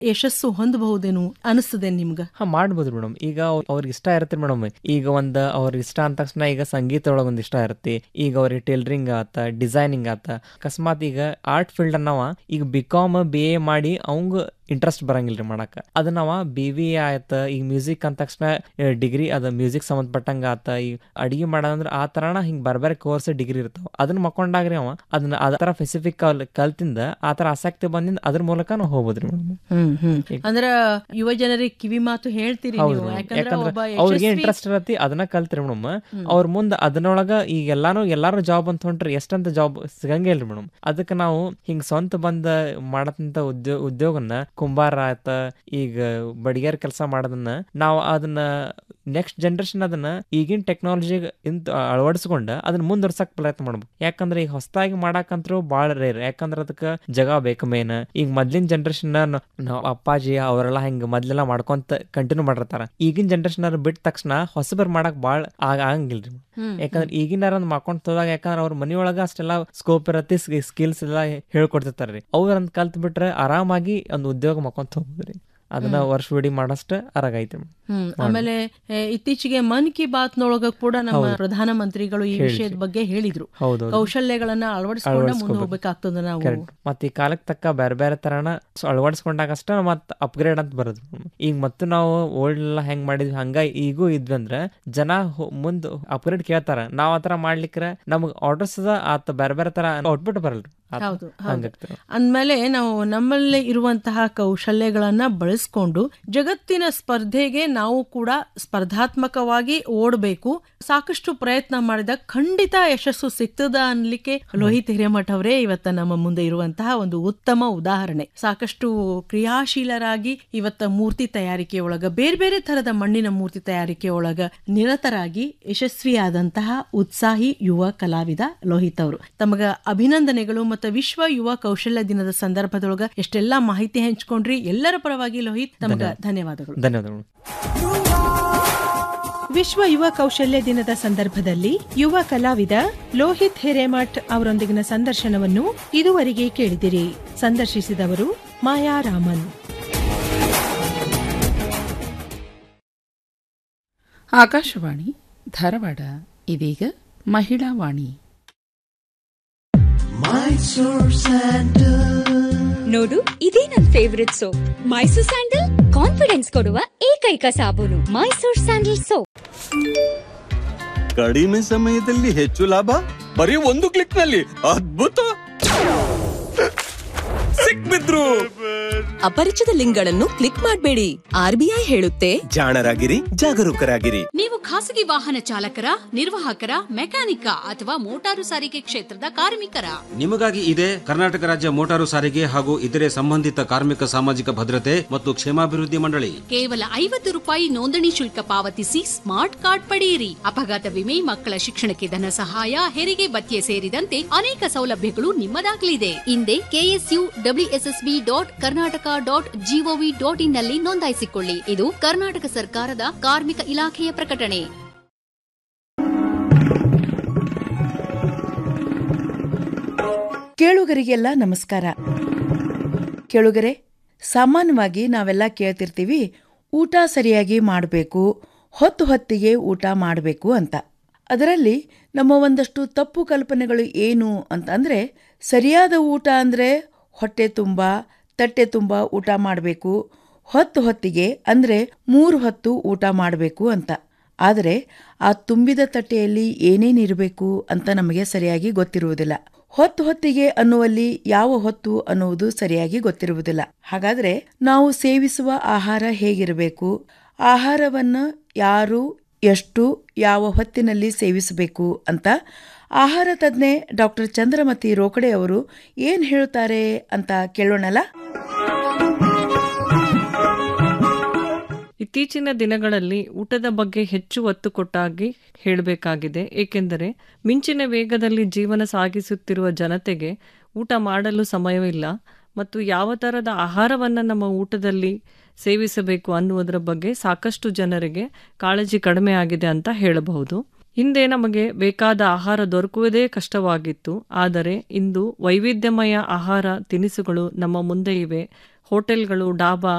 ಯಶಸ್ಸು ಹೊಂದಬಹುದೇನು ಅನಿಸ್ತದೆ ನಿಮ್ಗ ಹಾ ಮಾಡ್ಬೋದು ಮೇಡಮ್ ಈಗ ಅವ್- ಅವ್ರಿಗೆ ಇಷ್ಟ ಇರುತ್ತೆ ಮೇಡಮ್ ಈಗ ಒಂದ್ ಅವ್ರಿಗೆ ಇಷ್ಟ ಅಂದ ತಕ್ಷಣ ಈಗ ಸಂಗೀತ ಒಳಗ ಒಂದ್ ಇಷ್ಟ ಇರುತ್ತೆ ಈಗ ಅವ್ರಿಗೆ ಟೇಲರಿಂಗ್ ಆತ ಡಿಸೈನಿಂಗ್ ಆತ ಅಕಸ್ಮಾತ್ ಈಗ ಆರ್ಟ್ ಫೀಲ್ಡ್ ಅನ್ನವ ಈಗ ಬಿ ಕಾಮ್ ಬಿ ಎ ಮಾಡಿ ಅವಂಗ ಇಂಟ್ರೆಸ್ಟ್ ಬರಂಗಿಲ್ರಿ ಮಾಡಕ ಅದನ್ನ ಅವ ಬಿ ವಿ ಆಯ್ತ ಈಗ ಮ್ಯೂಸಿಕ್ ಅಂದ ತಕ್ಷಣ ಡಿಗ್ರಿ ಅದ ಮ್ಯೂಸಿಕ್ ಸಂಬಂಧಪಟ್ಟಂಗ ಆತ ಈಗ ಅಡಿಗೆ ಮಾಡೋದಂದ್ರ ಆ ತರನ ಹಿಂಗ್ ಬರ್ಬೇರೆ ಕೋರ್ಸ್ ಡಿಗ್ರಿ ಇರ್ತಾವ ಅದನ್ನ ಮಕ್ಕೊಂಡಾಗ್ರಿ ಅವ ಅದನ್ನ ಅದ ತರ ಸ್ಪೆಸಿಫಿಕ್ ಕಲ್ತಿಂದ ಆ ತರ ಆಸಕ್ತಿ ಬಂದಿಂದ ಅದ್ರ ಮೂಲಕ ನಾವು ಹೋಗ್ಬೋದ್ರಿ ಮೇಡಮ್ ಹ್ಮ್ ಹ್ಮ್ ಅಂದ್ರ ಯುವ ಜನರಿಗೆ ಕಿವಿ ಮಾತು ಹೇಳ್ತೀರಿ ಹೌದು ನೀವು madam. ಯಾಕಂದ್ರೆ ಯಾಕಂದ್ರ ಒಬ್ಬ ಅವ್ರಿಗೆ ಯಶಸ್ವಿ ಇಂಟ್ರೆಸ್ಟ್ ಇರತ್ತಿ ಅದನ್ನ ಕಲ್ತ್ರಿ ಮೇಡಮ್ ಅವ್ರ ಮುಂದ ಅದನ್ನೊಳಗ ಈಗ ಎಲ್ಲಾನು ಎಲ್ಲಾರು ಜಾಬ್ ಅಂತ ಹೊಂಟ್ರಿ ಎಷ್ಟಂತ ಜಾಬ್ ಸಿಗಂಗೇ ಇಲ್ರಿ ಮೇಡಮ್ ಅದಕ್ಕೆ ನಾವು ಹಿಂಗ್ ಸ್ವಂತ ಬಂದ ಮಾಡತಂತ ಉದ್ಯೋಗ ಉದ್ಯೋಗನ ಕುಂಬಾರ ಆತ ಈಗ ಬಡಿಗೆರ್ ಕೆಲಸ ಮಾಡೋದನ್ನ ನಾವು ಅದನ್ನ ನೆಕ್ಸ್ಟ್ ಜನರೇಷನ್ ಅದನ್ನ ಈಗಿನ ಟೆಕ್ನಾಲಜಿ ಇಂತ ಅಳವಡಿಸ್ಕೊಂಡ ಅದನ್ನ ಮುಂದುವರ್ಸಕ್ ಪ್ರಯತ್ನ ಮಾಡ್ಬೇಕು ಯಾಕಂದ್ರೆ ಈಗ ಹೊಸದಾಗಿ ಮಾಡಾಕಂತ್ರು ಬಾಳ ರೇರ್ ಯಾಕಂದ್ರ ಅದಕ್ಕ ಜಗ ಬೇಕು ಮೇನ್ ಈಗ ಮೊದ್ಲಿನ ಜನರೇಷನ್ ನಾವ್ ಅಪ್ಪಾಜಿ ಅವರೆಲ್ಲ ಹಿಂಗ ಮೊದ್ಲೆಲ್ಲ ಮಾಡ್ಕೊಂತ ಕಂಟಿನ್ಯೂ ಮಾಡಿರ್ತಾರ ಈಗಿನ ಜನರೇಷನ್ ಅವ್ರು ಬಿಟ್ಟ ತಕ್ಷಣ ಹೊಸಬರ್ ಮಾಡಕ್ ಬಾಳ ಆಗ ಆಗಂಗಿಲ್ರಿ ಹ್ಮ್, ಯಾಕಂದ್ರೆ ಈಗಿನ ಒಂದ್ ಮಾಡ್ಕೊಂಡ್ ಹೋದಾಗ ಯಾಕಂದ್ರೆ ಅವ್ರ ಮನಿಯೊಳಗ ಅಷ್ಟೆಲ್ಲ ಸ್ಕೋಪ್ ಇರತ್ತೆ ಸ್ಕಿಲ್ಸ್ ಎಲ್ಲ ಹೇಳ್ಕೊಡ್ತಿರ್ತಾರ್ರಿ ಅವ್ರಂತ ಕಲ್ತ್ ಬಿಟ್ರೆ ಆರಾಮಾಗಿ ಒಂದ್ ಉದ್ಯೋಗ ಮಾಡ್ಕೊಂತ ಹೋಗ್ಬೋದ್ರಿ ಅದನ್ನ ವರ್ಷವಿಡೀ ಮಾಡಷ್ಟ ಅರಾಗೈತಿ ಹ್ಮ್ ಆಮೇಲೆ ಏ, ಇತ್ತೀಚೆಗೆ ಮನ್ ಕಿ ಬಾತ್ ನೊಳಗ ಕೂಡ ನಮ್ಮ ಪ್ರಧಾನ ಮಂತ್ರಿಗಳು ಈ ವಿಷಯದ ಬಗ್ಗೆ ಹೇಳಿದ್ರು ಹೌದು ಕೌಶಲ್ಯಗಳನ್ನ ಅಳವಡಿಸ್ಕೊಂಡ ಮುಂದೆ ಹೋಗ್ಬೇಕಾಗ್ತದ ನಾವು ಕರೆಕ್ಟ್ ಮತ್ತೆ ಈ ಕಾಲಕ್ಕೆ ತಕ್ಕ ಬೇರೆ ಬೇರೆ ತರನ ಸೊ ಅಳವಡಿಸ್ಕೊಂಡಾಗ ಅಷ್ಟ ಮತ್ ಅಪ್ಗ್ರೇಡ್ ಅಂತ ಬರೋದು ಈಗ ಮತ್ತು ನಾವು ಓಲ್ಡ್ ಎಲ್ಲ ಹೆಂಗ್ ಮಾಡಿದ್ವಿ ಹಂಗ ಈಗೂ ಇದ್ವಿ ಅಂದ್ರ ಜನ ಹೊ- ಮುಂದ್ ಅಪ್ಗ್ರೇಡ್ ಕೇಳ್ತಾರ ನಾವ್ ಆತರ ಮಾಡ್ಲಿಕ್ರ ನಮಗ್ ಆರ್ಡರ್ಸ್ ಆತ ಬೇರೆ ಬೇರೆ ತರ ಔಟ್ಪುಟ್ ಬರಲ್ರಿ ಆತ ಹೌದು ಹಂಗಾಗ್ತದೆ ಅಂದ್ಮೇಲೆ ನಾವು ನಮ್ಮಲ್ಲಿ ಇರುವಂತಹ ಕೌಶಲ್ಯಗಳನ್ನ ಬಳಸ್ಕೊಂಡು ಜಗತ್ತಿನ ಸ್ಪರ್ಧೆಗೆ ನಾವು ಕೂಡ ಸ್ಪರ್ಧಾತ್ಮಕವಾಗಿ ಓಡಬೇಕು ಸಾಕಷ್ಟು ಪ್ರಯತ್ನ ಮಾಡಿದ ಖಂಡಿತ ಯಶಸ್ಸು ಸಿಗ್ತದ ಅನ್ಲಿಕ್ಕೆ ಲೋಹಿತ್ ಹಿರೇಮಠ್ ಅವರೇ ಇವತ್ತ ನಮ್ಮ ಮುಂದೆ ಇರುವಂತಹ ಒಂದು ಉತ್ತಮ ಉದಾಹರಣೆ ಸಾಕಷ್ಟು ಕ್ರಿಯಾಶೀಲರಾಗಿ ಇವತ್ತ ಮೂರ್ತಿ ತಯಾರಿಕೆ ಒಳಗ ಬೇರೆ ಬೇರೆ ತರದ ಮಣ್ಣಿನ ಮೂರ್ತಿ ತಯಾರಿಕೆ ಒಳಗ ನಿರತರಾಗಿ ಯಶಸ್ವಿಯಾದಂತಹ ಉತ್ಸಾಹಿ ಯುವ ಕಲಾವಿದ ಲೋಹಿತ್ ಅವರು ತಮಗ ಅಭಿನಂದನೆಗಳು ಮತ್ತು ವಿಶ್ವ ಯುವ ಕೌಶಲ್ಯ ದಿನದ ಸಂದರ್ಭದೊಳಗ ಎಷ್ಟೆಲ್ಲಾ ಮಾಹಿತಿ ಹಂಚ್ಕೊಂಡ್ರಿ ಎಲ್ಲರ ಪರವಾಗಿ ಲೋಹಿತ್ ತಮಗ ಧನ್ಯವಾದಗಳು ಧನ್ಯವಾದಗಳು ವಿಶ್ವ ಯುವ ಕೌಶಲ್ಯ ದಿನದ ಸಂದರ್ಭದಲ್ಲಿ ಯುವ ಕಲಾವಿದ ಲೋಹಿತ್ ಹಿರೇಮಠ್ ಅವರೊಂದಿಗಿನ ಸಂದರ್ಶನವನ್ನು ಇದುವರೆಗೆ ಕೇಳಿದಿರಿ ಸಂದರ್ಶಿಸಿದವರು ಮಾಯಾ ರಾಮನ್ ಆಕಾಶವಾಣಿ ಧಾರವಾಡ ಇದೀಗ ಮಹಿಳಾ ವಾಣಿ ನೋಡು ಇದೇ ನನ್ favourite soap Mysore sandal confidence ಕೊಡುವ ಏಕೈಕ ಸಾಬೂನು ಮೈಸೂರ್ ಸ್ಯಾಂಡಲ್ ಸೋಪ್ ಕಡಿಮೆ ಸಮಯದಲ್ಲಿ ಹೆಚ್ಚು ಲಾಭ ಬರೀ ಒಂದು ಕ್ಲಿಕ್ ನಲ್ಲಿ ಅದ್ಭುತ ಸಿಕ್ಬಿದ್ರು ಅಪರಿಚಿತ ಲಿಂಕ್ಗಳನ್ನು ಕ್ಲಿಕ್ ಮಾಡಬೇಡಿ ಆರ್ಬಿಐ ಹೇಳುತ್ತೆ ಜಾಣರಾಗಿರಿ ಜಾಗರೂಕರಾಗಿರಿ ನೀವು ಖಾಸಗಿ ವಾಹನ ಚಾಲಕರ ನಿರ್ವಾಹಕರ ಮೆಕ್ಯಾನಿಕ ಅಥವಾ ಮೋಟಾರು ಸಾರಿಗೆ ಕ್ಷೇತ್ರದ ಕಾರ್ಮಿಕರ ನಿಮಗಾಗಿ ಇದೆ ಕರ್ನಾಟಕ ರಾಜ್ಯ ಮೋಟಾರು ಸಾರಿಗೆ ಹಾಗೂ ಇತರೆ ಸಂಬಂಧಿತ ಕಾರ್ಮಿಕ ಸಾಮಾಜಿಕ ಭದ್ರತೆ ಮತ್ತು ಕ್ಷೇಮಾಭಿವೃದ್ಧಿ ಮಂಡಳಿ ಕೇವಲ ಐವತ್ತು ರೂಪಾಯಿ ನೋಂದಣಿ ಶುಲ್ಕ ಪಾವತಿಸಿ ಸ್ಮಾರ್ಟ್ ಕಾರ್ಡ್ ಪಡೆಯಿರಿ ಅಪಘಾತ ವಿಮೆ ಮಕ್ಕಳ ಶಿಕ್ಷಣಕ್ಕೆ ಧನ ಸಹಾಯ ಹೆರಿಗೆ ಭತ್ಯೆ ಸೇರಿದಂತೆ ಅನೇಕ ಸೌಲಭ್ಯಗಳು ನಿಮ್ಮದಾಗಲಿದೆ ಹಿಂದೆ KSU WSSB dot Karnataka dot GOV dot in ನಲ್ಲಿ ನೋಂದಾಯಿಸಿಕೊಳ್ಳಿ ಇದು ಕರ್ನಾಟಕ ಸರ್ಕಾರದ ಕಾರ್ಮಿಕ ಇಲಾಖೆಯ ಪ್ರಕಟಣೆ ಕೇಳುಗರಿಗೆಲ್ಲ ನಮಸ್ಕಾರ ಕೇಳುಗರೆ ಸಾಮಾನ್ಯವಾಗಿ ನಾವೆಲ್ಲ ಕೇಳ್ತಿರ್ತೀವಿ ಊಟ ಸರಿಯಾಗಿ ಮಾಡಬೇಕು ಹೊತ್ತು ಹೊತ್ತಿಗೆ ಊಟ ಮಾಡಬೇಕು ಅಂತ ಅದರಲ್ಲಿ ನಮ್ಮ ಒಂದಷ್ಟು ತಪ್ಪು ಕಲ್ಪನೆಗಳು ಏನು ಅಂತಂದರೆ ಸರಿಯಾದ ಊಟ ಅಂದರೆ ಹೊಟ್ಟೆ ತುಂಬ ತಟ್ಟೆ ತುಂಬ ಊಟ ಮಾಡಬೇಕು ಹೊತ್ತು ಹೊತ್ತಿಗೆ ಅಂದರೆ ಮೂರು ಹೊತ್ತು ಊಟ ಮಾಡಬೇಕು ಅಂತ ಆದರೆ ಆ ತುಂಬಿದ ತಟ್ಟೆಯಲ್ಲಿ ಏನೇನಿರಬೇಕು ಅಂತ ನಮಗೆ ಸರಿಯಾಗಿ ಗೊತ್ತಿರುವುದಿಲ್ಲ ಹೊತ್ತು ಹೊತ್ತಿಗೆ ಅನ್ನುವಲ್ಲಿ ಯಾವ ಹೊತ್ತು ಅನ್ನುವುದು ಸರಿಯಾಗಿ ಗೊತ್ತಿರುವುದಿಲ್ಲ ಹಾಗಾದ್ರೆ ನಾವು ಸೇವಿಸುವ ಆಹಾರ ಹೇಗಿರಬೇಕು ಆಹಾರವನ್ನು ಯಾರು ಎಷ್ಟು ಯಾವ ಹೊತ್ತಿನಲ್ಲಿ ಸೇವಿಸಬೇಕು ಅಂತ ಆಹಾರ ತಜ್ಞೆ ಡಾಕ್ಟರ್ ಚಂದ್ರಮತಿ ರೋಕಡೆ ಅವರು ಏನ್ ಹೇಳ್ತಾರೆ ಅಂತ ಕೇಳೋಣಲ್ಲ ಇತ್ತೀಚಿನ ದಿನಗಳಲ್ಲಿ ಊಟದ ಬಗ್ಗೆ ಹೆಚ್ಚು ಒತ್ತು ಕೊಟ್ಟಾಗಿ ಹೇಳಬೇಕಾಗಿದೆ ಏಕೆಂದರೆ ಮಿಂಚಿನ ವೇಗದಲ್ಲಿ ಜೀವನ ಸಾಗಿಸುತ್ತಿರುವ ಜನತೆಗೆ ಊಟ ಮಾಡಲು ಸಮಯವಿಲ್ಲ ಮತ್ತು ಯಾವ ಥರದ ಆಹಾರವನ್ನು ನಮ್ಮ ಊಟದಲ್ಲಿ ಸೇವಿಸಬೇಕು ಅನ್ನುವುದರ ಬಗ್ಗೆ ಸಾಕಷ್ಟು ಜನರಿಗೆ ಕಾಳಜಿ ಕಡಿಮೆ ಆಗಿದೆ ಅಂತ ಹೇಳಬಹುದು ಹಿಂದೆ ನಮಗೆ ಬೇಕಾದ ಆಹಾರ ದೊರಕುವುದೇ ಕಷ್ಟವಾಗಿತ್ತು ಆದರೆ ಇಂದು ವೈವಿಧ್ಯಮಯ ಆಹಾರ ತಿನಿಸುಗಳು ನಮ್ಮ ಮುಂದೆ ಇವೆ ಹೋಟೆಲ್ಗಳು ಡಾಬಾ